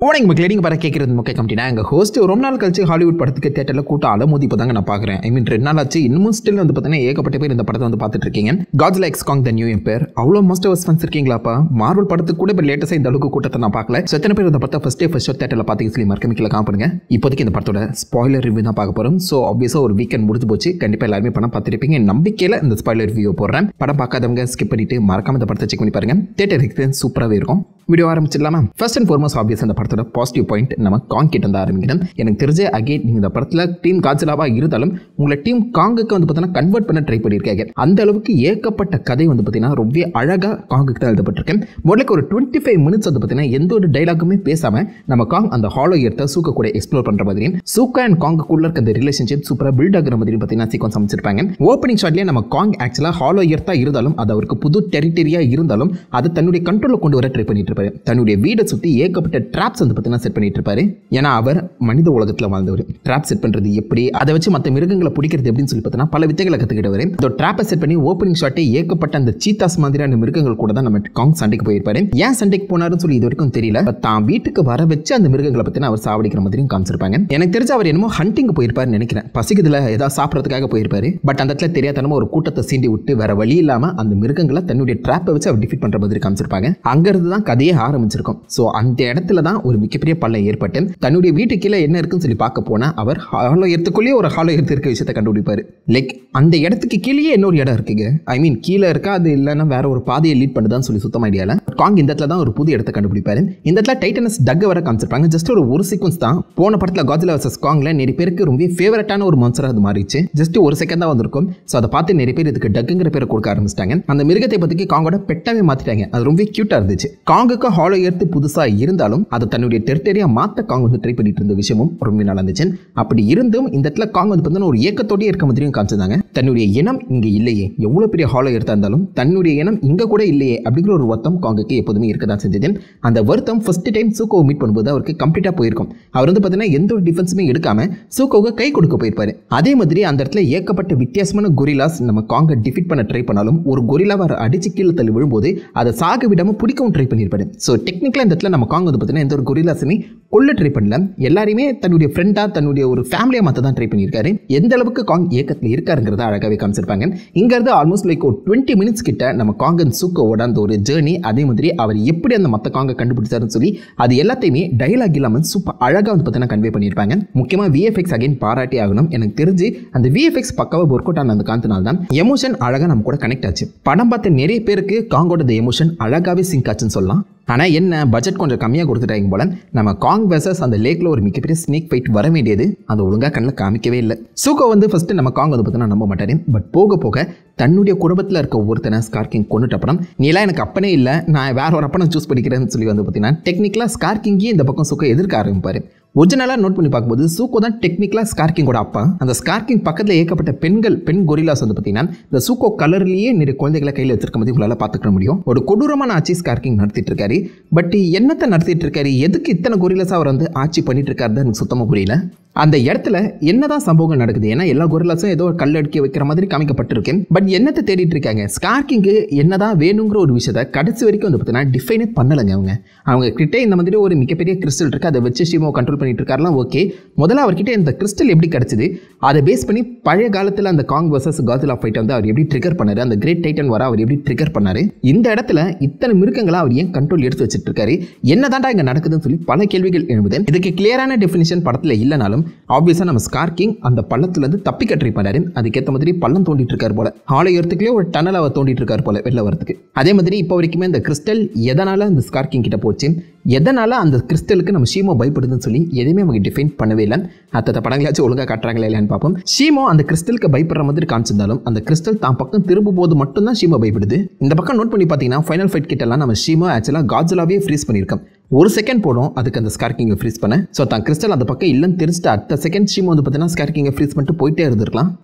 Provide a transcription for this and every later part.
உனக்கு மக்கள் நீங்கள் பாரு கேட்குறது முக்கிய கம்பெனினா எங்கள் ஹோஸ்ட் ரொம்ப நாள் கழிச்சு ஹாலிவுட் படத்துக்கு தேட்டரில் கூட்டம் அலமோதி இப்போ தாங்க நான் பார்க்குறேன் ஐ மீன் ரெண்டு நாள் ஆச்சு இன்னமும் ஸ்டில் வந்து பார்த்தீங்கன்னா ஏகப்பட்ட பேர் இந்த படத்தை வந்து பார்த்துட்டு இருக்கீங்க காட்ஸ்ல x Kong the new empire அவ்வளோ மஸ்ட் ஹவர்ஸ் ஃபன்ஸ் இருக்கீங்களாப்பா மார்வல் படத்துக்கு கூட இப்போ லேட்டஸ்ட்டாக இந்த அளவுக்கு கூட்டத்தை நான் பார்க்கல So, எத்தனை பேர் இந்த படத்தை ஃபஸ்ட் டே ஃபஸ்ட் ஷோ தேட்டரில் பார்த்து சொல்லி மறக்க மிக்கல காமிப்படுங்க இப்போதைக்கு இந்த படத்தோட ஸ்பாய்லர் ரிவ்யூ தான் பார்க்க போகிறோம் ஸோ ஆப்வியஸாக ஒரு வீக்கெண்ட் முடிஞ்சு போச்சு கண்டிப்பாக எல்லாருமே படம் பார்த்துருப்பீங்க என் நம்பிக்கையில் இந்த ஸ்பாய்லர் ரிவ்யூ போடுறேன் படம் பார்க்காதவங்க ஸ்கிப் பண்ணிட்டு மறக்காம இந்த படத்தை செக் பண்ணி பாருங்க தேட்டர் எக்ஸ்பீரியன்ஸ் சூப்பராகவே இருக்கும் வீடியோ ஆரம்பிச்சிடலாமா ஃபர்ஸ்ட் அண்ட் ஃபார்மோஸ்ட் ஆப்வியஸ் அந்த படத்தோட பாசிட்டிவ் பாயிண்ட் நம்ம காங் கிட்ட இருந்து ஆரம்பிக்கணும் எனக்கு தெரிஞ்ச அகைன் நீங்கள் இந்த படத்தில் டீம் காஜலாவாக இருந்தாலும் உங்களை டீம் காங்குக்கு வந்து பார்த்தீங்கன்னா கன்வெர்ட் பண்ண ட்ரை பண்ணியிருக்காங்க அந்த அளவுக்கு ஏகப்பட்ட கதை வந்து பார்த்தீங்கன்னா ரொம்ப அழகாக காங்குக்கு தான் எழுதப்பட்டிருக்கேன் முதலுக்கு ஒரு டுவெண்ட்டி ஃபைவ் மினிட்ஸ் வந்து பார்த்தீங்கன்னா எந்த ஒரு டைலாக்குமே பேசாமல் நம்ம காங் அந்த ஹாலோ எடுத்த சூக்க கூட எக்ஸ்ப்ளோர் பண்ணுற மாதிரியும் சூக்கா அண்ட் காங்குக்குள்ள இருக்க அந்த ரிலேஷன்ஷிப் சூப்பராக பில்ட் ஆகிற மாதிரி பார்த்தீங்கன்னா சீக்வன்ஸ் அமைச்சிருப்பாங்க ஓப்பனிங் ஷாட்லேயே நம்ம காங் ஆக்சுவலாக ஹாலோ எர்த்தாக இருந்தாலும் அது அவருக்கு புது டெரிட்டரியாக இருந்தாலும் அது தன்னுடைய கண்ட்ரோலில் கொண்டு வர ட்ரை பண்ணிட்டு இருப்பாரு தன்னுடைய வீடை சுற்றி ஏகப்பட்ட ட்ராப்ஸ் வந்து பார்த்தீங்கன்னா செட் பண்ணிட்டு இருப்பாரு ஏன்னா அவர் மனித உலகத்தில் வாழ்ந்தவர் ட்ராப் செட் பண்ணுறது எப்படி அதை வச்சு மற்ற மிருகங்களை பிடிக்கிறது எப்படின்னு சொல்லி பார்த்தீங்கன்னா பல வித்தைகளை கற்றுக்கிட்டவர் இந்த ட்ராப்பை செட் பண்ணி ஓப்பனிங் ஷாட்டே ஏகப்பட்ட அந்த சீத்தாஸ் மாதிரியான மிருகங்கள் கூட தான் நம்ம காங் சண்டைக்கு போயிருப்பாரு ஏன் சண்டைக்கு போனாருன்னு சொல்லி இது வரைக்கும் தெரியல But தான் வீட்டுக்கு வர வச்சு அந்த மிருகங்களை பற்றின அவர் சாவடிக்கிற மாதிரியும் காமிச்சிருப்பாங்க எனக்கு தெரிஞ்ச அவர் என்னமோ ஹண்டிங் போயிருப்பாருன்னு நினைக்கிறேன் பசிக்குதுல ஏதாவது சாப்பிட்றதுக்காக போயிருப்பாரு பட் அந்த இடத்துல தெரியாதனமா ஒரு கூட்டத்தை சீண்டி விட்டு வேற வழி இல்லாம அந்த மிருகங்களை தன்னுடைய ட்ராப்பை வச்சு அவர் டிஃபீட் பண்ற மாதிரி காமிச்சிருப்பாங்க அங்கிருந்து தான் கதையே ஆரம்பிச்சிருக்கும் ஸோ அந்த இடத்துல தான் ஒரு மிகப்பெரிய பள்ளம் ஏற்பட்டு தன்னுடைய வீட்டு கீழே என்ன இருக்குன்னு சொல்லி பார்க்க போனா அவர் ஹாலோ எடுத்துக்குள்ளேயே ஒரு ஹாலோ எடுத்து இருக்க விஷயத்தை கண்டுபிடிப்பாரு லைக் அந்த இடத்துக்கு கீழேயே இன்னொரு இடம் இருக்குங்க ஐ மீன் கீழே இருக்கா அது இல்லைன்னா வேற ஒரு பாதையை லீட் பண்ணுதான்னு சொல்லி சுத்தம் ஐடியால காங் இந்த இடத்துல தான் ஒரு புது இடத்தை கண்டுபிடிப்பாரு இந்த இடத்துல டைட்டனஸ் டக் வர காமிச்சிருப்பாங்க ஜஸ்ட் ஒரு ஒரு சீக்வன்ஸ் தான் போன படத்தில் காஜிலா வர்சஸ் காங்ல நிறைய பேருக்கு ரொம்ப ஃபேவரட்டான ஒரு மன்சராக அது மாறிச்சு ஜஸ்ட் ஒரு செகண்ட் தான் வந்திருக்கும் ஸோ அதை பார்த்து நிறைய பேர் இதுக்கு டக்குங்கிற பேரை கொடுக்க ஆரம்பிச்சிட்டாங்க அந்த மிருகத்தை பற்றிக்கு காங்கோட பெட்டாவே மாற்றிட்டாங்க அது ரொம்ப க்யூட்டாக இருந்துச்சு காங்குக்கு ஹாலோ ஏர்த்து புதுசாக இருந்தாலும் அதை தன்னுடைய டெரிட்டரியாக மாற்ற காங் வந்து ட்ரை பண்ணிட்டு இருந்த விஷயமும் ரொம்ப நல்லா இருந்துச்சு அப்படி இருந்தும் இந்த இடத்துல காங் வந்து பார்த்தீங்கன்னா ஒரு ஏக்கத்தோடயே இருக்க மாதிரியும் காமிச்சிருந்தாங்க தன்னுடைய இனம் இங்கே இல்லையே எவ்வளோ பெரிய ஹாலோ எடுத்தா இருந்தாலும் தன்னுடைய இனம் இங்கே கூட இல்லையே அப்படிங்கிற ஒரு வருத்தம் காங்குக்கு எப்போதுமே இருக்க தான் செஞ்சது அந்த வருத்தம் ஃபர்ஸ்ட் டைம் சூக்கோவை மீட் பண்ணும்போது அவருக்கு கம்ப்ளீட்டாக போயிருக்கும் அவர் வந்து பார்த்தீங்கன்னா எந்த ஒரு டிஃபென்ஸுமே எடுக்காம சூக்கோவை கை கொடுக்க போயிருப்பாரு அதே மாதிரி அந்த இடத்துல ஏகப்பட்ட வித்தியாசமான கொரிலாஸ் நம்ம காங்கை டிஃபிட் பண்ண ட்ரை பண்ணாலும் ஒரு கொரிலாவை அவர் அடிச்சு கீழே தள்ளி விழும்போது அதை சாக விடாம பிடிக்கவும் ட்ரை பண்ணியிருப்பாரு ஸோ டெக்னிக்கலாக இந்த இடத்துல நம்ம காங் வந்து பார்த்தீங்கன்னா எந்த ஒரு கொரிலாஸுமே கொல்ல ட்ரை பண்ணல எல்லாரையுமே தன்னுடைய ஃப்ரெண்டாக தன்னுடைய ஒரு ஃபேமிலியாக மாற்ற தான் ட்ரை பண்ணியிருக்காரு எந்த அளவுக்கு காங் ஏக்கத்தில் இருக்காருங்கிறத அழகாகவே காமிச்சிருப்பாங்க இங்கேருந்து ஆல்மோஸ்ட் லைக் ஒரு டுவெண்ட்டி மினிட்ஸ் கிட்ட நம்ம காங்கன் சூக்கோட அந்த ஒரு ஜேர்னி அதே மாதிரி அவர் எப்படி அந்த மற்ற காங்கை கண்டுபிடிச்சாருன்னு சொல்லி அது எல்லாத்தையுமே டைலாக் இல்லாமல் சூப்பர் அழகாக வந்து பார்த்தீங்கன்னா கன்வே பண்ணியிருப்பாங்க முக்கியமாக விஎஃப்எக்ஸ் அகைன் பாராட்டி ஆகணும் எனக்கு தெரிஞ்சு அந்த விஎஃப்எக்ஸ் பக்காவாக ஒர்க் அவுட் ஆன அந்த காந்தனால தான் எமோஷன் அழகாக நம்ம கூட கனெக்ட் ஆச்சு படம் பார்த்த நிறைய பேருக்கு காங்கோட எமோஷன் அழகாகவே சிங்க் ஆச்சுன்னு சொல்லலாம் ஆனால் என்ன பட்ஜெட் கொஞ்சம் கம்மியாக கொடுத்துட்டாங்க போல நம்ம காங் வெர்சஸ் அந்த லேக்கில் ஒரு மிகப்பெரிய ஸ்னேக் ஃபைட் வர வேண்டியது அது ஒழுங்காக கண்ணில் காமிக்கவே இல்லை சூக்கோ வந்து ஃபஸ்ட்டு நம்ம காங் வந்து பார்த்தீங்கன்னா நம்ப மாட்டாரு பட் போக போக தன்னுடைய குடும்பத்தில் இருக்க ஒருத்தனை ஸ்கார்கிங் கொண்டுட்ட அப்புறம் நீலாம் எனக்கு அப்பனே இல்லை நான் வேற ஒரு அப்பனை சூஸ் பண்ணிக்கிறேன்னு சொல்லி வந்து பார்த்தீங்கன்னா டெக்னிக்கலாக ஸ்கார்கிங்கே இந்த பக்கம் சூக்கோ எதிர்க்க ஆரம்பிப்பாரு ஒரிஜினலாக நோட் பண்ணி பார்க்கும்போது சூக்கோ தான் டெக்னிக்கலாக ஸ்கார்கிங்கோட அப்பா அந்த ஸ்கார்கிங் பக்கத்தில் ஏகப்பட்ட பெண்கள் பெண் கொரிலாஸ் வந்து பார்த்தீங்கன்னா இந்த சூக்கோ கலர்லேயே நிறைய குழந்தைகளை கையில் வச்சிருக்க மாதிரி உங்களால் பார்த்துக்க முடியும் ஒரு கொடூரமான ஆட்சி ஸ்கார்கிங் நடத்திட்டு இருக்காரு பட் என்னத்தை நடத்திட்டு இருக்காரு எதுக்கு இத்தனை கொரிலாஸ் அவர் வந்து ஆட்சி பண்ணிட்டு இருக்காரு எனக்கு சுத்தமாக புரியல அந்த இடத்துல என்னதான் சம்பவங்கள் நடக்குது ஏன்னா எல்லா கொரிலாஸும் ஏதோ ஒரு கல் அடுக்கி வைக்கிற மாதிரி காமிக்கப்பட்டிருக்கு பட் என்னத்தை தேடிட்டு இருக்காங்க ஸ்கார்கிங்கு என்னதான் வேணுங்கிற ஒரு விஷயத்த கடைசி வரைக்கும் வந்து பார்த்தீங்கன்னா டிஃபைனே பண்ணலைங்க அவங்க அவங்க கிட்டே இந்த மாதிரி ஒரு மிகப்பெரிய கிறிஸ்டல் இருக்கு அதை வச்சு ஷிமோ கண்ட்ரோல் பண்ணிட்டு இருக்காருலாம் ஓகே முதல்ல அவர்கிட்ட இந்த கிறிஸ்டல் எப்படி கிடைச்சது அதை பேஸ் பண்ணி பழைய காலத்தில் அந்த காங் வர்சஸ் காதிலா ஃபைட் வந்து அவர் எப்படி ட்ரிகர் பண்ணாரு அந்த கிரேட் டைட்டன் வர அவர் எப்படி ட்ரிகர் பண்ணாரு இந்த இடத்துல இத்தனை மிருகங்களை அவர் ஏன் கண்ட்ரோல் எடுத்து வச்சிட்டு இருக்காரு என்னதான்டா இங்க நடக்குதுன்னு சொல்லி பல கேள்விகள் எழுதுது இதுக்கு கிளியரான டெஃபினிஷன் படத்தில் இல்லைனாலும் ஆப்வியஸாக நம்ம ஸ்கார்கிங் அந்த பள்ளத்துலேருந்து தப்பிக்க ட்ரை பண்ணாரு அதுக்கேற்ற மாதிரி பள்ளம் தோண்டிட்டு இருக்காரு போல ஆலயத்துக்குள்ளே ஒரு டனல் அவர் தோண்டிட்டு இருக்காரு போல வெளில வரதுக்கு அதே மாதிரி இப்போ வரைக்குமே இந்த கிறிஸ்டல் எதனால அந்த ஸ்கார்கிங் கிட்ட போச்சு எதனால அந்த கிறிஸ்டலுக்கு நம்ம ஷீமோ பயப்படுதுன்னு சொல்லி எதுவுமே அவங்க டிஃபைன் பண்ணவே இல்லை அத்தனை படங்களாச்சும் ஒழுங்காக காட்டுறாங்களா இல்லையான்னு பார்ப்போம் ஷீமோ அந்த கிறிஸ்டலுக்கு பயப்படுற மாதிரி காமிச்சிருந்தாலும் அந்த கிறிஸ்டல் தான் பக்கம் திரும்பும் போது மட்டும்தான் ஷீமோ பயப்படுது இந்த பக்கம் நோட் பண்ணி பார்த்தீங்கன்னா ஃபைனல் ஃபைட் கிட்டலாம் நம்ம ஷீமோ ஆக்சுவலாக காஜலாவே ஃப்ரீஸ் பண்ணியிருக்கோம் ஒரு செகண்ட் போடும் அதுக்கு அந்த ஸ்கார்கிங்கை ஃப்ரீஸ் பண்ண ஸோ தான் கிறிஸ்டல் அந்த பக்கம் இல்லைன்னு தெரிஞ்சுட்டு அடுத்த செகண்ட் ஷீமோ வந்து பார்த்தீங்கன்னா ஸ்கார்கிங்கை ஃப்ரீஸ் பண்ணிட்டு போயிட்டே இருந்திருக்கலாம்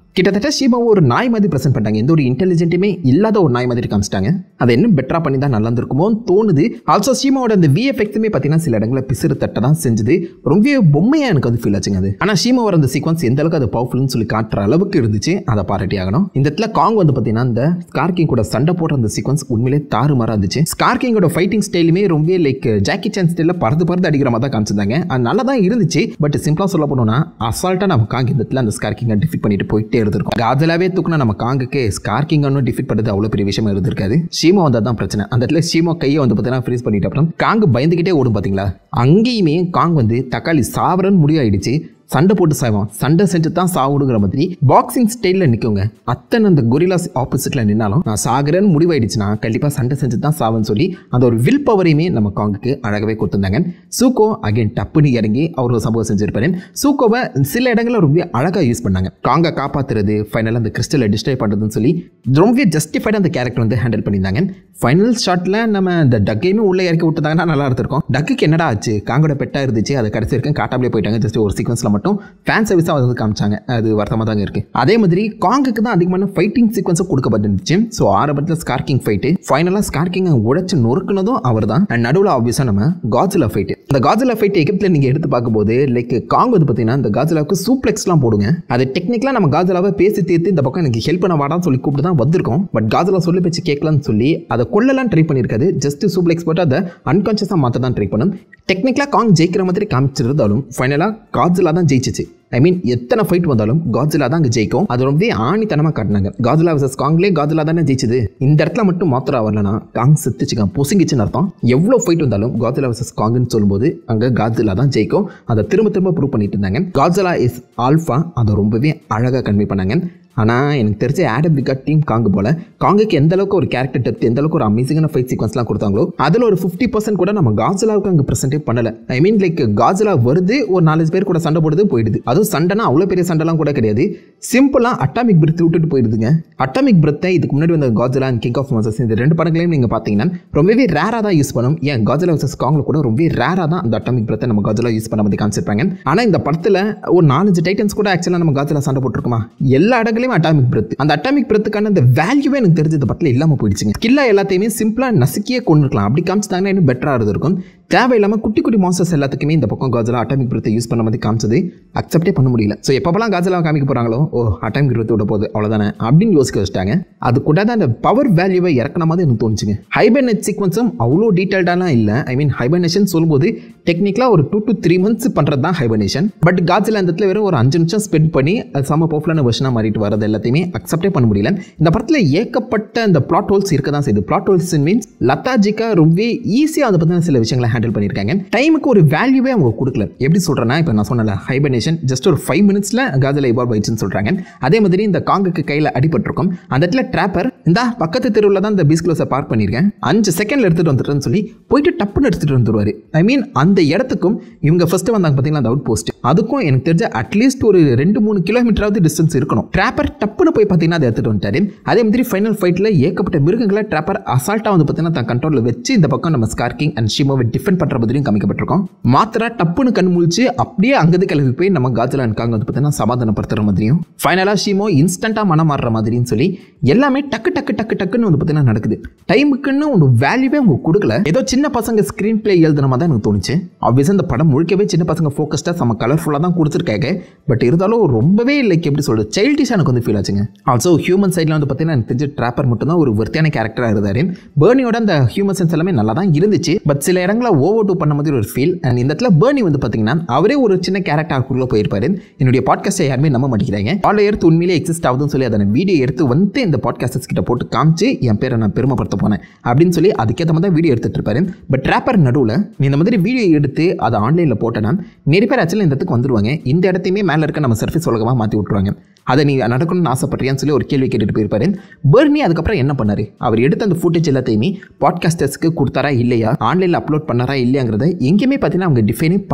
கிட்டத்தட்ட ஷீமாவை ஒரு நாய் மாதிரி ப்ரெசென்ட் பண்ணிட்டாங்க எந்த ஒரு இன்டெலிஜென்ட்டுமே இல்லாத ஒரு நாய் மாதிரி காமிச்சிட்டாங்க அதை இன்னும் பெட்டராக பண்ணி தான் நல்லா இருந்திருக்குமோன்னு தோணுது ஆல்சோ ஷீமாவோட அந்த விஎஃபெக்ட்டுமே பார்த்தீங்கன்னா சில இடங்களில் பிசிறு தட்டை தான் செஞ்சது ரொம்ப பொம்மையாக எனக்கு வந்து ஃபீல் ஆச்சுங்க அது ஆனால் ஷீமாவோட அந்த சீக்வன்ஸ் எந்த அளவுக்கு அது பவர்ஃபுல்னு சொல்லி காட்டுற அளவுக்கு இருந்துச்சு அதை பாராட்டி ஆகணும் இந்த இடத்துல காங் வந்து பார்த்தீங்கன்னா இந்த ஸ்கார்கிங் கூட சண்டை போடுற அந்த சீக்வன்ஸ் உண்மையிலே தாறுமாறாக இருந்துச்சு ஸ்கார்கிங்கோட ஃபைட்டிங் ஸ்டைலுமே ரொம்ப லைக் ஜாக்கி சான் ஸ்டைலில் பறந்து பறந்து அடிக்கிற மாதிரி தான் காமிச்சிருந்தாங்க அது நல்லா தான் இருந்துச்சு பட் சிம்பிளாக சொல்ல போனோம்னா அசால்ட்டாக நம்ம காங் இந்த இடத்துல அந்த ஸ்கார்கிங்கை டிஃபிட் பண்ணிட்டு போயிட்டே இருந்திருக்கும் காஜலாவே தூக்குனா நம்ம காங்குக்கு ஸ்கார்கிங் ஒன்றும் டிஃபிட் பண்ணுறது அவ்வளோ பெரிய விஷயமா இருந்திருக்காது ஷீமோ வந்தால் தான் பிரச்சனை அந்த இடத்துல ஷீமோ கையை வந்து பார்த்தீங்கன்னா ஃப்ரீஸ் பண்ணிட்டு அப்புறம் காங்கு பயந்துக்கிட்டே ஓடும் பார்த்தீங்களா அங்கேயுமே காங் வந்து தக்காளி சாவரன்னு முடிவாயிடுச்சு சண்டை போட்டு சாவான் சண்டை செஞ்சு தான் சாவுடுங்கிற மாதிரி பாக்ஸிங் ஸ்டைலில் நிற்குங்க அத்தனை அந்த கொரிலாஸ் ஆப்போசிட்டில் நின்னாலும் நான் சாகுறேன்னு முடிவாயிடுச்சுன்னா கண்டிப்பாக சண்டை செஞ்சு தான் சாவுன்னு சொல்லி அந்த ஒரு வில் பவரையுமே நம்ம காங்குக்கு அழகவே கொடுத்துருந்தாங்க சூக்கோ அகைன் டப்புன்னு இறங்கி அவர் ஒரு சம்பவம் செஞ்சிருப்பாரு சூக்கோவை சில இடங்களில் ரொம்ப அழகாக யூஸ் பண்ணாங்க காங்கை காப்பாற்றுறது ஃபைனலாக அந்த கிறிஸ்டலை டிஸ்ட்ராய் பண்ணுறதுன்னு சொல்லி ரொம்ப ஜஸ்டிஃபைடாக அந்த கேரக்டர் வந்து ஹேண்டில் பண்ணியிருந்தாங்க ஃபைனல் ஷாட்டில் நம்ம இந்த டக்கையுமே உள்ளே இறக்கி விட்டுதாங்கன்னா நல்லா இருந்திருக்கும் டக்குக்கு என்னடா ஆச்சு காங்கோட பெட்டாக இருந்துச்சு அதை கடைசி வரைக்கும் காட்டாமலே போயிட்டாங்க ஜஸ்ட் ஒரு சீக்வன்ஸில் மட்டும் ஃபேன் சர்வீஸாக வந்து காமிச்சாங்க அது வருத்தமாக தாங்க இருக்குது அதே மாதிரி காங்குக்கு தான் அதிகமான ஃபைட்டிங் சீக்வன்ஸும் கொடுக்கப்பட்டுருந்துச்சு ஸோ ஆரம்பத்தில் ஸ்கார்கிங் ஃபைட்டு ஃபைனலாக ஸ்கார்கிங்கை உடைச்சு நொறுக்குனதும் அவர் தான் அண்ட் நடுவில் ஆப்வியஸாக நம்ம காஜிலா ஃபைட்டு இந்த காஜிலா ஃபைட் எகிப்தில் நீங்கள் எடுத்து பார்க்கும்போது லைக் காங் வந்து பார்த்தீங்கன்னா இந்த காஜிலாவுக்கு சூப்ளெக்ஸ்லாம் போடுங்க அது டெக்னிக்கலாக நம்ம காஜிலாவை பேசி தீர்த்து இந்த பக்கம் எனக்கு ஹெல்ப் பண்ண வாடான்னு சொல்லி கூப்பிட்டு தான் வந்திருக்கோம் பட் காஜிலா சொல்லி பேச்சு கேட்கலான்னு சொல்லி அதை கொள்ளலாம் ட்ரை பண்ணியிருக்காது ஜஸ்ட் சூப்ளெக்ஸ் போட்டு அதை அன்கான்ஷியஸாக மாற்ற தான் ட்ரை பண்ணும் டெக்னிக்கலாக காங் ஜெயிக்கிற மாதிரி காமிச்சிருந்தாலும் ஃபைனலாக காஜிலா தான் ஜெயிச்சிச்சு ஐ மீன் எத்தனை ஃபைட் வந்தாலும் காஜிலா தான் அங்கே ஜெயிக்கும் அது ரொம்ப ஆணித்தனமாக காட்டினாங்க காஜிலா வர்சஸ் காங்லேயே காஜிலா தானே ஜெயிச்சது இந்த இடத்துல மட்டும் மாத்திரா வரலனா காங் செத்துச்சுக்கான் பொசுங்கிச்சுன்னு அர்த்தம் எவ்வளோ ஃபைட் வந்தாலும் காஜிலா வர்சஸ் காங்குன்னு சொல்லும்போது அங்கே காஜிலா தான் ஜெயிக்கும் அதை திரும்ப திரும்ப ப்ரூவ் பண்ணிட்டு இருந்தாங்க காஜிலா இஸ் ஆல்ஃபா அதை ரொம்பவே அழகாக கன்வே பண்ணாங்க ஆனால் எனக்கு தெரிஞ்ச ஆடம் விகாட் டீம் காங்கு போல காங்குக்கு எந்த அளவுக்கு ஒரு கேரக்டர் டெப்த் எந்த அளவுக்கு ஒரு அமேசிங்கான ஃபைட் சீக்வன்ஸ்லாம் கொடுத்தாங்களோ அதில் ஒரு ஃபிஃப்டி பர்சன்ட் கூட நம்ம காஜலாவுக்கு அங்கே ப்ரெசென்டே பண்ணல ஐ மீன் லைக் காஜலா வருது ஒரு நாலஞ்சு பேர் கூட சண்டை போடுது போயிடுது அதுவும் சண்டைனா அவ்வளோ பெரிய சண்டைலாம் கூட கிடையாது சிம்பிளாக அட்டாமிக் பிரெத் விட்டுட்டு போயிடுதுங்க அட்டாமிக் பிரெத்தை இதுக்கு முன்னாடி வந்த காஜலா அண்ட் கிங் ஆஃப் மசஸ் இந்த ரெண்டு படங்களையும் நீங்கள் பார்த்தீங்கன்னா ரொம்பவே ரேராக தான் யூஸ் பண்ணும் ஏன் காஜலா வர்சஸ் காங்கில் கூட ரொம்பவே ரேராக தான் அந்த அட்டாமிக் பிரெத்தை நம்ம காஜலா யூஸ் பண்ண மாதிரி காமிச்சிருப்பாங்க ஆனால் இந்த படத்தில் ஒரு நாலஞ்சு டைட்டன்ஸ் கூட ஆக்சுவலாக நம்ம காஜலா சண்டை போட்டிருக்குமா எல்லா இடங்களையும் அட்டாமிக் பிரெத் அந்த அட்டாமிக் பிரெத்துக்கான அந்த வேல்யூவே எனக்கு தெரிஞ்ச இந்த படத்தில் இல்லாமல் போயிடுச்சுங்க கில்லா எல்லாத்தையுமே சிம்பிளாக நசுக்கியே கொண்டு இருக்கலாம் அப்படி காமிச்சிட்டாங்கன்னா இன்னும் பெட்டராக இருந்திருக்கும் தேவையில்லாமல் குட்டி குட்டி மாஸ்டர்ஸ் எல்லாத்துக்குமே இந்த பக்கம் காஜலா அட்டாமிக் பிரத்தை யூஸ் பண்ண மாதிரி காமிச்சது அக்செப்டே பண்ண முடியல ஸோ எப்பப்பெல்லாம் காஜலா காமிக்க போகிறாங்களோ ஓ அட்டாமிக் பிரத்தை விட போகுது அவ்வளோதானே அப்படின்னு யோசிக்க வச்சிட்டாங்க அது கூட தான் அந்த பவர் வேல்யூவை இறக்கின மாதிரி எனக்கு தோணுச்சுங்க ஹைபர்னெட் சீக்வன்ஸும் அவ்வளோ டீட்டெயில்டாலாம் இல்லை ஐ மீன் ஹைபர்னேஷன் சொல்லும்போது டெக்னிக்கலாக ஒரு டூ டு த்ரீ மந்த்ஸ் பண்ணுறது தான் ஹைபர்னேஷன் பட் காஜில் அந்த இடத்துல வெறும் ஒரு அஞ்சு நிமிஷம் ஸ்பெண்ட் பண்ணி அது செம்ம பவர்ஃபுல்லான வெர்ஷனாக மாறிட்டு வரது எல்லாத்தையுமே அக்செப்டே பண்ண முடியல இந்த படத்தில் ஏகப்பட்ட இந்த பிளாட் ஹோல்ஸ் இருக்க தான் செய்யுது பிளாட் ஹோல்ஸ் மீன்ஸ் லத்தாஜிக்கா ரொம்ப ஈஸியாக அதை பற்றின சில விஷயங்களை ஹேண்டில் பண்ணியிருக்காங்க டைமுக்கு ஒரு வேல்யூவே அவங்க கொடுக்கல எப்படி சொல்கிறேன்னா இப்போ நான் சொன்னல ஹைபர்னேஷன் ஜஸ்ட் ஒரு ஃபைவ் மினிட்ஸில் காஜில் இவால்வ் ஆயிடுச்சுன்னு சொல்கிறாங்க அதே மாதிரி இந்த காங்குக்கு கையில் அடிபட்டிருக்கும் அந்த இடத்துல ட்ராப்பர் இந்த பக்கத்து தெருவில் தான் இந்த பீஸ்க்ளோஸை பார்க் பண்ணியிருக்கேன் அஞ்சு செகண்டில் எடுத்துகிட்டு வந்துட்டுன்னு சொல்லி போயிட்டு டப்புன்னு எடுத்துகிட்டு வந்துருவார் ஐ மீன் அந்த இடத்துக்கும் இவங்க ஃபர்ஸ்ட் வந்தாங்க பார்த்தீங்களா அந்த அவுட் போஸ்ட் அதுக்கும் எனக்கு தெரிஞ்ச அட்லீஸ்ட் ஒரு ரெண்டு மூணு கிலோமீட்டராவது டிஸ்டன்ஸ் இருக்கணும் ட்ராப்பர் டப்புன்னு போய் பார்த்தீங்கன்னா அதை எடுத்துகிட்டு வந்துட்டாரு அதே மாதிரி ஃபைனல் ஃபைட்டில் ஏகப்பட்ட மிருகங்களை ட்ராப்பர் அசால்ட்டாக வந்து பார்த்தீங்கன்னா தன் கண்ட்ரோலில் வச்சு இந்த பக்கம் நம்ம ஸ்கார்கிங் அண்ட் ஷிமோவை டிஃபெண்ட் பண்ணுற மாதிரியும் காமிக்கப்பட்டிருக்கோம் மாத்திரா டப்புன்னு கண் முழிச்சு அப்படியே அங்கேருந்து கிளம்பி போய் நம்ம காஜலா அண்ட் காங்க வந்து பார்த்தீங்கன்னா சமாதானப்படுத்துற மாதிரியும் ஃபைனலாக ஷிமோ இன்ஸ்டண்ட்டாக மனம் மாறுற மாதிரின்னு சொல்லி எல்லாமே டக்கு டக்கு டக்கு டக்குன்னு வந்து பார்த்தீங்கன்னா நடக்குது டைமுக்குன்னு ஒரு வேல்யூவே அவங்க கொடுக்கல ஏதோ சின்ன பசங்க ஸ்க்ரீன் பிளே எழுதுன மாதிரி தான் எனக்கு தோணுச்சு ஆப்வியஸாக இந்த படம் முழுக்கவே சின்ன பசங்க ஃபோக்கஸ்டாக செம்ம கலர்ஃபுல்லாக தான் கொடுத்துருக்காங்க பட் இருந்தாலும் ரொம்பவே லைக் எப்படி சொல்றது சைல்டிஷாக எனக்கு வந்து ஃபீல் ஆச்சுங்க ஆல்சோ ஹியூமன் சைடில் வந்து பார்த்தீங்கன்னா எனக்கு தெரிஞ்ச ட்ராப்பர் மட்டும் தான் ஒரு வர்த்தியான கேரக்டராக இருந்தார் பேர்னியோட அந்த ஹியூமன் சென்ஸ் எல்லாமே நல்லா தான் இருந்துச்சு பட் சில இடங்களில் ஓவர் டூ பண்ண மாதிரி ஒரு ஃபீல் அண்ட் இந்த இடத்துல பேர்னி வந்து பார்த்தீங்கன்னா அவரே ஒரு சின்ன கேரக்டருக்குள்ளே போயிருப்பாரு என்னுடைய பாட்காஸ்ட்டை யாருமே நம்ப மாட்டேங்கிறாங்க ஆல் எடுத்து உண்மையிலே எக்ஸிஸ்ட் ஆகுதுன்னு சொல்லி அதை வீடியோ எடுத்து வந்து இந்த பாட்காஸ்டர்ஸ் கிட்ட போட்டு காமிச்சு என் பேரை நான் பெருமைப்படுத்த போனேன் அப்படின்னு சொல்லி அதுக்கேற்ற மாதிரி தான் வீடியோ எடுத்துட்டு இருப்பாரு பட் ட்ராப்பர் நடுவில் நீ இந்த மாதிரி வீடியோ எடுத்து அதை ஆன்லைனில் போட்டேன்னா நிறைய பேர் ஆக்சுவலாக இந்த இடத்துக்கு வந்துருவாங்க இந்த இடத்தையுமே மேலே இருக்க நம்ம சர்ஃபேஸ் உலகமாக மாற்றி விட்ருவாங்க அதை நீ நடக்கணும்னு ஆசைப்பட்றியான்னு சொல்லி ஒரு கேள்வி கேட்டுட்டு போயிருப்பாரு பெர்னி அதுக்கப்புறம் என்ன பண்ணாரு அவர் எடுத்த அந்த ஃபுட்டேஜ் எல்லாத்தையுமே பாட்காஸ்டர்ஸ்க்கு கொடுத்தாரா இல்லையா ஆன்லைனில் அப்லோட் பண்ணாரா இல்லையாங்கிறத எங்கேயுமே பார்த்தீங்கன்னா அவங்க டிஃபைனே பண்ணலை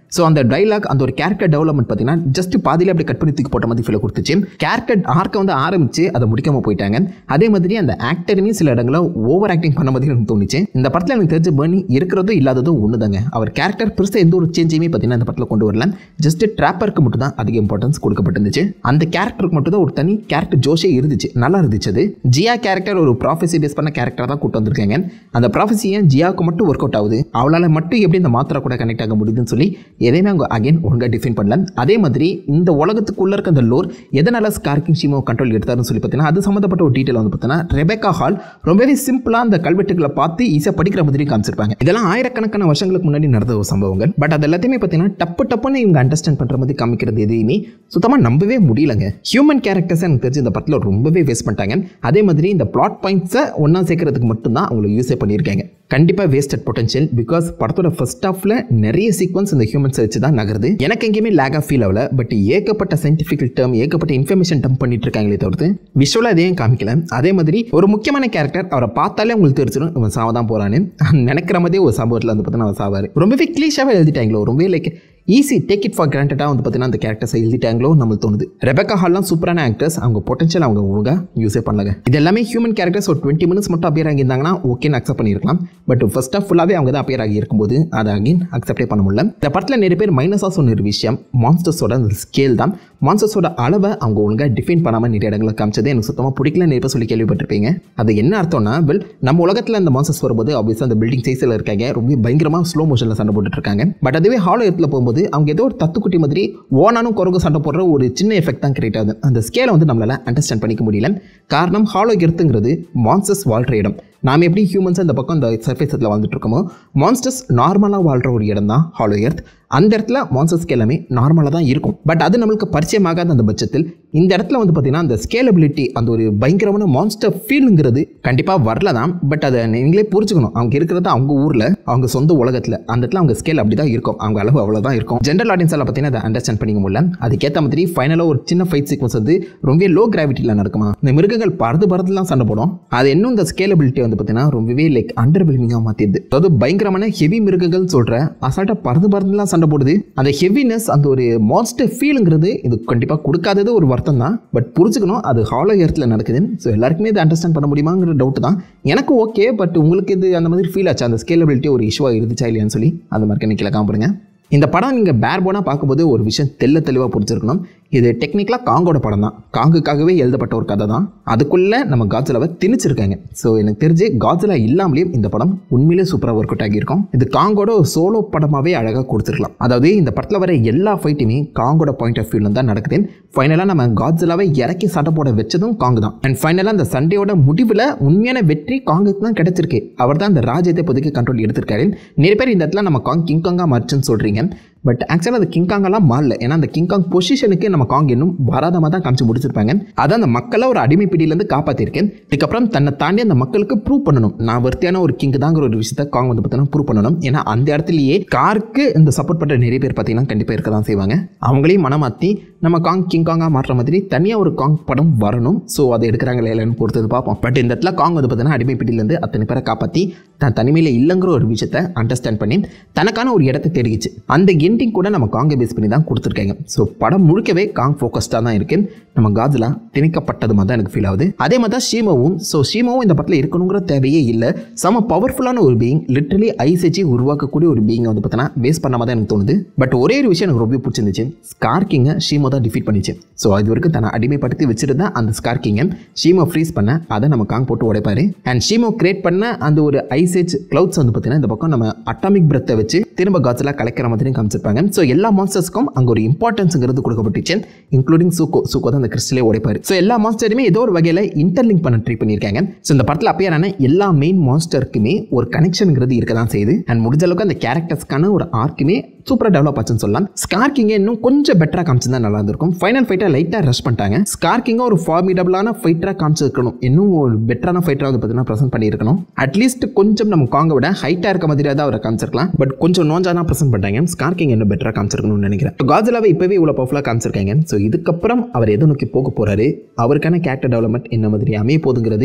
ஸோ அந்த டைலாக் அந்த ஒரு கேரக்டர் டெவலப்மெண்ட் பார்த்தீங்கன்னா ஜஸ்ட் பாதியில அப்படி கட் பண்ணி தூக்கி போட்ட மாதிரி ஃபீல் கொடுத்துச்சு கேரக்டர் ஆர்க்கை வந்து ஆரம்பிச்சு அதை முடிக்காம போயிட்டாங்க அதே மாதிரி அந்த ஆக்டருமே சில இடங்களில் ஓவர் ஆக்டிங் பண்ண மாதிரி எனக்கு தோணுச்சு இந்த படத்தில் எனக்கு தெரிஞ்ச பர்னி இருக்கிறதும் இல்லாததும் ஒன்று தாங்க அவர் கேரக்டர் பெருசாக எந்த ஒரு சேஞ்சையுமே பார்த்தீங்கன்னா இந்த படத்தில் கொண்டு வரல ஜஸ்ட் ட்ராப்பருக்கு மட்டும் தான் அதிக இம்பார்ட்டன்ஸ் கொடுக்கப்பட்டிருந்துச்சு அந்த கேரக்டருக்கு மட்டும் தான் ஒரு தனி கேரக்டர் ஜோஷே இருந்துச்சு நல்லா இருந்துச்சு அது ஜியா கேரக்டர் ஒரு ப்ராஃபஸி பேஸ் பண்ண கேரக்டர் தான் கூட்டு வந்திருக்காங்க அந்த ப்ராஃபஸி ஏன் ஜியாவுக்கு மட்டும் ஒர்க் அவுட் ஆகுது அவளால் மட்டும் எப்படி இந்த மாத்திரை கூட கனெக்ட் ஆக முடியுதுன்னு சொல்லி எதையுமே அவங்க அகைன் ஒழுங்காக டிஃபைன் பண்ணல அதே மாதிரி இந்த உலகத்துக்குள்ள இருக்க அந்த லோர் எதனால ஸ்கார்கிங் ஷீமோ கண்ட்ரோல் எடுத்தாருன்னு சொல்லி பார்த்தீங்கன்னா அது சம்மந்தப்பட்ட ஒரு டீட்டெயில் வந்து பார்த்தீங்கன்னா ரெபேக்கா ஹால் ரொம்பவே சிம்பிளாக அந்த கல்வெட்டுகளை பார்த்து ஈஸியாக படிக்கிற மாதிரி காமிச்சிருப்பாங்க இதெல்லாம் ஆயிரக்கணக்கான வருஷங்களுக்கு முன்னாடி நடந்த ஒரு சம்பவங்கள் பட் அது எல்லாத்தையுமே பார்த்தீங்கன்னா டப்பு டப்புன்னு இவங்க அண்டர்ஸ்டாண்ட் பண்ணுற மாதிரி காமிக்கிறது எதையுமே சுத்தமாக நம்பவே முடியலங்க ஹியூமன் கேரக்டர்ஸ் எனக்கு தெரிஞ்சு இந்த படத்தில் ரொம்பவே வேஸ்ட் பண்ணிட்டாங்க அதே மாதிரி இந்த பிளாட் பாயிண்ட்ஸை ஒன்றா சேர்க்கறதுக்கு மட்டும்தான் அவங்களை யூஸே பண்ணியிருக்காங்க கண்டிப்பாக வேஸ்டட் பொட்டன்ஷியல் பிகாஸ் படத்தோட ஃபர்ஸ்ட் ஹாஃபில் நிறைய சீக்வன்ஸ் இந்த ஹியூமன்ஸ் வச்சு தான் நகருது எனக்கு எங்கேயுமே லேக் ஆஃப் ஃபீல் ஆகல பட் ஏகப்பட்ட சயின்டிஃபிக் டேர்ம் ஏகப்பட்ட இன்ஃபர்மேஷன் டம்ப் பண்ணிட்டு இருக்காங்களே தவிர்த்து விஷுவலாக அதையும் காமிக்கல அதே மாதிரி ஒரு முக்கியமான கேரக்டர் அவரை பார்த்தாலே உங்களுக்கு தெரிஞ்சிடும் இவன் சாவ தான் போகிறான்னு நினைக்கிற மாதிரியே ஒரு சம்பவத்தில் வந்து பார்த்தீங்கன்னா அவன் சாவார் ரொம்பவே கிளீஷாகவே எழுதிட்டாங்களோ ரொம்பவே like easy take it for கிராண்டடாக வந்து பார்த்தீங்கன்னா அந்த கேரக்டர்ஸை எழுதிட்டாங்களோ நம்மளுக்கு தோணுது ரெபக்கா ஹால்லாம் சூப்பரான ஆக்டர்ஸ் அவங்க பொட்டன்ஷியல் அவங்க ஒழுங்காக யூஸே பண்ணலங்க இது எல்லாமே ஹியூமன் கேரக்டர்ஸ் ஒரு டுவெண்ட்டி மினிட்ஸ் மட்டும் அப்பியர் ஆகியிருந்தாங்கன்னா ஓகேன்னு அக்செப்ட் பண்ணியிருக்கலாம் பட் ஃபர்ஸ்ட் ஆஃப் ஃபுல்லாகவே அவங்க தான் அப்பியர் ஆகி இருக்கும்போது அதை அகைன் அக்செப்டே பண்ண முடியல இந்த படத்தில் நிறைய பேர் மைனஸாக சொன்ன ஒரு விஷயம் மான்ஸ்டர்ஸோட அந்த ஸ்கேல் தான் மான்ஸ்டர்ஸோட அளவை அவங்க ஒழுங்காக டிஃபைன் பண்ணாமல் நிறைய இடங்களை காமிச்சது எனக்கு சுத்தமாக பிடிக்கல நிறைய பேர் சொல்லி கேள்விப்பட்டிருப்பீங்க அது என்ன அர்த்தம்னா வெல் நம்ம உலகத்தில் அந்த மான்ஸ்டர்ஸ் வரும்போது ஆப்வியஸாக அந்த பில்டிங் சைஸில் இருக்காங்க ரொம்ப பயங்கரமாக ஸ்லோ மோஷனில் சண்டை போட்டுட்டு இருக்காங்க பட் அதுவே ஹாலோ இடத்துல போகும்போது அவங்க ஏதோ ஒரு தத்துக்குட்டி மாதிரி ஓனானும் குரங்கு சண்டை போடுற ஒரு சின்ன எஃபெக்ட் தான் கிரியேட் ஆகுது அந்த ஸ்கேலை வந்து நம்மளால் அண்டர்ஸ்டாண்ட் பண்ணிக்க முடியல காரணம் ஹாலோ எர்த்துங்கிறது மான்ஸ்டர்ஸ் வாழ்கிற இடம் நாம் எப்படி ஹியூமன்ஸ் இந்த பக்கம் இந்த சர்ஃபேஸில் வாழ்ந்துட்டு இருக்கோமோ மான்ஸ்டர்ஸ் நார்மலாக வாழ்கிற ஒரு இடம் தான் ஹாலோ எர்த் அந்த இடத்துல மான்ஸ்டர்ஸ்க்கு எல்லாமே நார்மலாக தான் இருக்கும் பட் அது நம்மளுக்கு பரிச்சயமாகாத அந்த பட்சத்தில் இந்த இடத்துல வந்து பார்த்தீங்கன்னா அந்த ஸ்கேலபிலிட்டி அந்த ஒரு பயங்கரமான மான்ஸ்டர் ஃபீலுங்கிறது கண்டிப்பாக வரல தான் பட் அதை நீங்களே புரிஞ்சுக்கணும் அவங்க இருக்கிறது அவங்க ஊரில் அவங்க சொந்த உலகத்தில் அந்த இடத்துல அவங்க ஸ்கேல் அப்படி தான் இருக்கும் அவங்க அளவு அவ்வளோதான் இருக்கும் ஜென்ரல் ஆடியன்ஸால் பார்த்தீங்கன்னா அதை அண்டர்ஸ்டாண்ட் பண்ணிக்க முடியல அதுக்கேற்ற மாதிரி ஃபைனலாக ஒரு சின்ன ஃபைட் சீக்வன்ஸ் வந்து ரொம்ப லோ கிராவிட்டியில் நடக்குமா இந்த மிருகங்கள் பறந்து பறந்துலாம் சண்டை போடும் அது இன்னும் இந்த ஸ்கேலபிலிட்டி வந்து பார்த்தீங்கன்னா ரொம்பவே லைக் அண்டர் வெல்மிங்காக மாற்றிடுது அதாவது பயங்கரமான ஹெவி மிருகங்கள் சொல்கிற அசால்ட்டாக பறந்து பறந்துலாம் சண்டை போடுது அந்த ஹெவினஸ் அந்த ஒரு மான்ஸ்டர் ஃபீலுங்கிறது இது கண்டிப்பாக கொடுக்காதது ஒரு வருத்தம் தான் பட் புரிஞ்சுக்கணும் அது ஹாலோ எர்த்தில் நடக்குது ஸோ எல்லாருக்குமே இது அண்டர்ஸ்டாண்ட் பண்ண முடியுமாங்கிற டவுட் தான் எனக்கு ஓகே பட் உங்களுக்கு இது அந்த மாதிரி ஃபீல் ஆச்சு அந்த ஸ்கேலபிலிட்டி ஒரு இஷ்யூவாக இருந்துச்சா இல்லையான்னு சொல்லி அந்த மாதிரி கணக்கில் காமிப்படுங்க இந்த படம் நீங்கள் பேர்போனாக பார்க்கும்போது ஒரு விஷயம் தெல்ல தெளிவாக புரிஞ்சிருக்கணும் இது டெக்னிக்கலாக காங்கோட படம் தான் காங்குக்காகவே எழுதப்பட்ட ஒரு கதை தான் அதுக்குள்ளே நம்ம காஜலாவை திணிச்சிருக்காங்க ஸோ எனக்கு தெரிஞ்சு காஜலா இல்லாமலேயும் இந்த படம் உண்மையிலே சூப்பராக ஒர்க் அவுட் ஆகியிருக்கும் இது காங்கோட ஒரு சோலோ படமாகவே அழகாக கொடுத்துருக்கலாம் அதாவது இந்த படத்தில் வர எல்லா ஃபைட்டுமே காங்கோட பாயிண்ட் ஆஃப் வியூவில் தான் நடக்குது ஃபைனலாக நம்ம காஜலாவை இறக்கி சண்டை போட வச்சதும் காங் தான் அண்ட் ஃபைனலாக அந்த சண்டையோட முடிவில் உண்மையான வெற்றி காங்குக்கு தான் கிடைச்சிருக்கு அவர் தான் அந்த ராஜ்யத்தை இப்போதைக்கு கண்ட்ரோல் எடுத்திருக்காரு நிறைய பேர் இந்த இடத்துல நம்ம காங் கிங் காங்கா மறைச்சுன்னு சொல்கிறீங்க பட் ஆக்சுவலாக அது கிங்காங்கெல்லாம் மாறல ஏன்னா அந்த கிங்காங் பொசிஷனுக்கு நம்ம காங் இன்னும் வராதமாக தான் காமிச்சு முடிச்சிருப்பாங்க அதான் அந்த மக்களை ஒரு அடிமைப்பிடியிலேருந்து காப்பாற்றிருக்கேன் இதுக்கப்புறம் தன்னை தாண்டி அந்த மக்களுக்கு ப்ரூவ் பண்ணணும் நான் வர்த்தியான ஒரு கிங் தாங்கிற ஒரு விஷயத்த காங் வந்து பார்த்தீங்கன்னா ப்ரூவ் பண்ணணும் ஏன்னா அந்த இடத்துலயே காருக்கு இந்த சப்போர்ட் பண்ணுற நிறைய பேர் பார்த்தீங்கன்னா கண்டிப்பாக இருக்க தான் செய்வாங்க அவங்களையும் மனமாற்றி நம்ம காங் கிங் காங்காக மாற்ற மாதிரி தனியாக ஒரு காங் படம் வரணும் ஸோ அதை எடுக்கிறாங்களே இல்லைன்னு பொறுத்தது பார்ப்போம் பட் இந்த இடத்துல காங் வந்து பார்த்தீங்கன்னா அடிமைப்பிடியிலேருந்து அத்தனை பேரை காப்பாற்றி தான் தனிமையில் இல்லைங்கிற ஒரு விஷயத்தை அண்டர்ஸ்டாண்ட் பண்ணி தனக்கான ஒரு இடத்தை தேடிக்கிச்சு அந்த எண்டிங் கூட நம்ம காங்கை பேஸ் பண்ணி தான் கொடுத்துருக்காங்க ஸோ படம் முழுக்கவே காங் ஃபோக்கஸ்டாக தான் இருக்கு நம்ம காஜிலா திணிக்கப்பட்டது மாதிரி தான் எனக்கு ஃபீல் ஆகுது அதே மாதிரி தான் ஷீமோவும் ஸோ ஷீமோவும் இந்த படத்தில் இருக்கணுங்கிற தேவையே இல்லை செம பவர்ஃபுல்லான ஒரு பீயிங் லிட்டரலி ஐஸ் வச்சு உருவாக்கக்கூடிய ஒரு பீங்கை வந்து பார்த்தீங்கன்னா வேஸ்ட் பண்ணாம தான் எனக்கு தோணுது பட் ஒரே ஒரு விஷயம் எனக்கு ரொம்ப பிடிச்சிருந்துச்சு ஸ்கார்கிங்கை ஷீமோ தான் டிஃபீட் பண்ணிச்சு ஸோ அது வரைக்கும் தன்னை அடிமைப்படுத்தி வச்சிருந்த அந்த ஸ்கார்கிங்கை ஷீமோ ஃப்ரீஸ் பண்ண அதை நம்ம காங் போட்டு உடைப்பாரு அண்ட் ஷீமோ கிரியேட் பண்ண அந்த ஒரு ஐசேஜ் கிளவுட்ஸ் வந்து பார்த்தீங்கன்னா இந்த பக்கம் நம்ம அட்டாமிக் பிரத்தை வச்சு திரும்ப காட்ஸ்லாம் கலைக்கிற மாதிரியும் காமிச்சிருப்பாங்க ஸோ எல்லா மான்ஸ்டர்ஸ்க்கும் அங்கே ஒரு இம்பார்ட்டன்ஸுங்கிறது கொடுக்கப்பட்டுச்சு இன்க்ளூடிங் சூக்கோ சூக்கோ தான் அந்த கிறிஸ்டலே உடைப்பாரு ஸோ எல்லா மான்ஸ்டருமே ஏதோ ஒரு வகையில் இன்டர்லிங்க் பண்ண ட்ரை பண்ணியிருக்காங்க ஸோ இந்த படத்தில் அப்பேரான எல்லா மெயின் மான்ஸ்டருக்குமே ஒரு கனெக்ஷனுங்கிறது இருக்க தான் செய்யுது அண்ட் முடிஞ்ச அளவுக்கு அந்த கேரக்டர்ஸ்க்கான ஒரு ஆர்க்குமே சூப்பராக டெவலப் ஆச்சுன்னு சொல்லலாம் ஸ்கார்கிங்க இன்னும் கொஞ்சம் பெட்டராக காமிச்சிருந்தா நல்லா இருந்திருக்கும் ஃபைனல் ஃபைட்டை லைட்டாக ரஷ் பண்ணிட்டாங்க ஸ்கார்கிங்க ஒரு ஃபார்மிடபிளான ஃபைட்டராக காமிச்சிருக்கணும் இன்னும் ஒரு பெட்டரான ஃபைட்டராக வந்து பார்த்தீங்கன்னா ப்ரெசென்ட் பண்ணியிருக்கணும் அட்லீஸ்ட் கொஞ்சம் நம்ம காங்கை விட ஹைட்டாக இருக்க மாதிரியாக தான் அவரை காமிச்சிருக்கலாம் பட் கொஞ்சம் நோஞ்சா தான் ப்ரெசென்ட் பண்ணிட்டாங்க ஸ்கார்கிங் இன்னும் பெட்டராக காமிச்சிருக்கணும்னு நினைக்கிறேன் காஜலாவை இப்போவே இவ்வளோ பவர்ஃபுல்லாக காமிச்சிருக்காங்க ஸோ இதுக்கப்புறம் அவர் எதை நோக்கி போக போகிறாரு அவருக்கான கேரக்டர் டெவலப்மெண்ட் என்ன மாதிரி அமைய போகுதுங்கிறது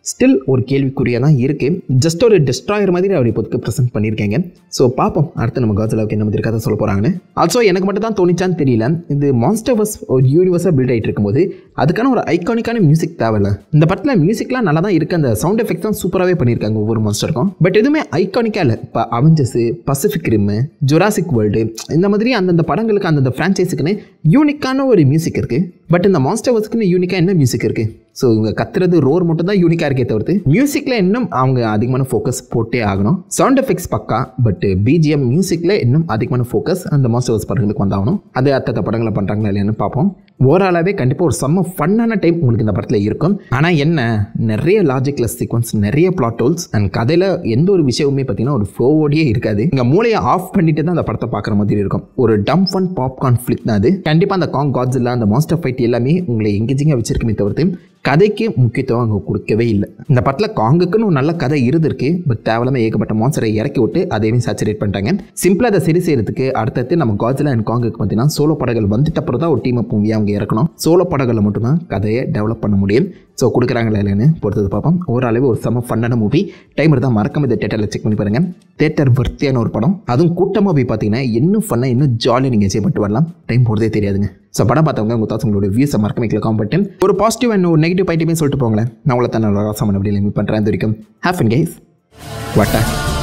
ஸ்டில் ஒரு கேள்விக்குறியாக தான் இருக்குது ஜஸ்ட் ஒரு டிஸ்ட்ராயர் மாதிரி அவர் இப்போதைக்கு ப்ரெசென்ட் பண்ணியிருக்கேங்க ஸோ பார்ப்போம் அடுத்து நம்ம காஜலாவுக்கு என்ன மாதிரி கதை சொல்ல போகிறாங்கன்னு ஆல்சோ எனக்கு மட்டும் தான் தோணிச்சான்னு தெரியல இது மான்ஸ்டர்வஸ் ஒரு யூனிவர்ஸாக பில்ட் ஆகிட்டு இருக்கும்போது அதுக்கான ஒரு ஐகானிக்கான மியூசிக் தேவையில்ல இந்த படத்தில் மியூசிக்லாம் நல்லா தான் இருக்குது அந்த சவுண்ட் எஃபெக்ட் தான் சூப்பராகவே பண்ணியிருக்காங்க ஒவ்வொரு மான்ஸ்டருக்கும் பட் எதுவுமே ஐகானிக்காக இல்லை இப்போ Avengers Pacific Rim Jurassic World இந்த மாதிரி அந்தந்த படங்களுக்கு அந்தந்த ஃப்ரான்ச்சைஸுக்குன்னு யூனிக்கான ஒரு மியூசிக் இருக்குது பட் இந்த மான்ஸ்டர்வர்ஸ்க்குன்னு யூனிக்காக என்ன மியூசிக் இருக்குது ஸோ இவங்க கத்துறது ரோர் மட்டும் தான் யூனிக்காக இருக்கே தவிர்த்து மியூசிக்கில் இன்னும் அவங்க அதிகமான ஃபோக்கஸ் போட்டே ஆகணும் சவுண்ட் எஃபெக்ட்ஸ் பக்கா பட் பிஜிஎம் மியூசிக்கில் இன்னும் அதிகமான ஃபோக்கஸ் அந்த மாஸ்டர்ஸ் படங்களுக்கு வந்தாகணும் அது அத்தத்த படங்களை பண்ணுறாங்களா இல்லையான்னு பார்ப்போம் ஓவராலாகவே கண்டிப்பாக ஒரு செம்ம ஃபன்னான டைம் உங்களுக்கு இந்த படத்தில் இருக்கும் ஆனால் என்ன நிறைய லாஜிக்லெஸ் சீக்வன்ஸ் நிறைய பிளாட் ஹோல்ஸ் அண்ட் கதையில் எந்த ஒரு விஷயமுமே பார்த்தீங்கன்னா ஒரு ஃப்ளோவோடையே இருக்காது இங்கே மூளையை ஆஃப் பண்ணிட்டு தான் அந்த படத்தை பார்க்குற மாதிரி இருக்கும் ஒரு டம் ஃபன் பாப்கார்ன் ஃபிளிக் தான் அது கண்டிப்பாக அந்த காங் காட்ஸ் இல்லை அந்த மாஸ்டர் ஃபைட் எல்லாமே உங்களை எங்கேஜிங்காக வச்சிருக்குமே தவிர்த்து கதைக்கு முக்கியத்துவம் அங்கே கொடுக்கவே இல்லை இந்த படத்தில் காங்குக்குன்னு ஒரு நல்ல கதை இருந்திருக்கு பட் தேவையில்லாமல் ஏகப்பட்ட மான்சரை இறக்கி விட்டு அதையும் சேச்சுரேட் பண்ணிட்டாங்க சிம்பிளாக அதை சரி செய்யறதுக்கு அடுத்தது நம்ம காஜிலா அண்ட் காங்குக்கு பார்த்தீங்கன்னா சோலோ படங்கள் வந்துட்ட அப்புறம் தான் ஒரு டீம் அப் மூவியாக அவங்க இறக்கணும் சோலோ படங்களில் மட்டும்தான் கதையை டெவலப் பண்ண முடியும் ஸோ கொடுக்குறாங்களா இல்லைன்னு பொறுத்தது பார்ப்போம் ஓரளவு ஒரு செம்ம ஃபன்னான மூவி டைம் இருந்தால் மறக்காம இந்த தேட்டரில் செக் பண்ணி பாருங்கள் தேட்டர் வர்த்தியான ஒரு படம் அதுவும் கூட்டமாக போய் பார்த்தீங்கன்னா இன்னும் ஃபன்னாக இன்னும் ஜாலியாக நீங்கள் என்ஜாய் பண்ணிட்டு வரலாம் டைம் போகிறதே தெரியாதுங்க ஸோ படம் பார்த்தவங்க உங்கள் தாட்ஸ் உங்களோட வியூஸை மறக்காம கீழே காம் பண்ணிட்டு ஒரு பாசிட்டிவ் அண்ட் ஒரு நெகட்டிவ் பாயிண்ட்டுமே சொல்லிட்டு போங்களேன் நான் உங்களை தான் நான் ராசமன் அப்படி மீட் பண்ணுறேன் இது வரைக்கும் ஹேஃப் அண்ட் கைஸ் வட்டா